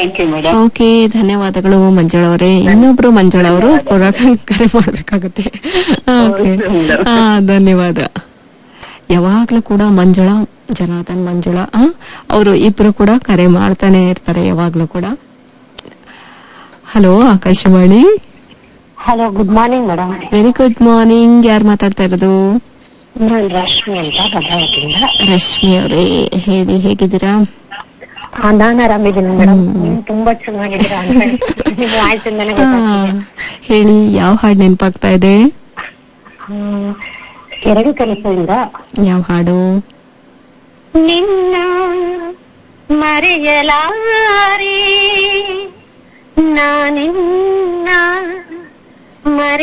Thank you madam okay ಧನ್ಯವಾದಗಳು ಮಂಜುಳ ಅವರೇ ಇನ್ನೊಬ್ರು ಮಂಜುಳ ಅವರು ಕರೆ ಮಾಡ್ಬೇಕಾಗುತ್ತೆ ಓಕೆ ಹೌದು. ಹಾ ಧನ್ಯವಾದ ಯಾವಾಗ್ಲೂ ಕೂಡ ಮಂಜುಳ ಜನಾರ್ದನ್ ಮಂಜುಳ ಅವರು ಇಬ್ರು ಕೂಡ ಕರೆ ಮಾಡ್ತಾನೆ ಇರ್ತಾರೆ ಯಾವಾಗ್ಲೂ ಕೂಡ hello Akashvani hello good morning madam very good morning ಯಾರು ಮಾತಾಡ್ತಾ ಇರೋದು ನಾನು ರಶ್ಮಿ ಅಂತ ಭದ್ರಾವತಿಯಿಂದ ರಶ್ಮಿ ಅವರೇ ಹೇಳಿ ಹೇಗಿದ್ದೀರಾ ಆ, ನಾನ್ ಆರಾಮಿದ್ದೀನಿ ಮೇಡಮ್ ನೀವು ತುಂಬಾ ಚೆನ್ನಾಗಿದ್ದೀರಾ ಅಂತ ನಿಮ್ಮ ವಾಯ್ಸಿಂದಾನೆ ಹಾ, ಗೊತ್ತಾಗ್ತಿದೆ ಹೇಳಿ ಯಾವ ಹಾಡು ನೆನಪಾಗ್ತಾ ಇದೆ ಆ, ಎರಡು ಕೆಲಸದಿಂದ ಯಾವ ಹಾಡು ನಿನ್ನ ಮರೆಯಲಾರೆ ನಾನಿನ್ನ ಮರೆ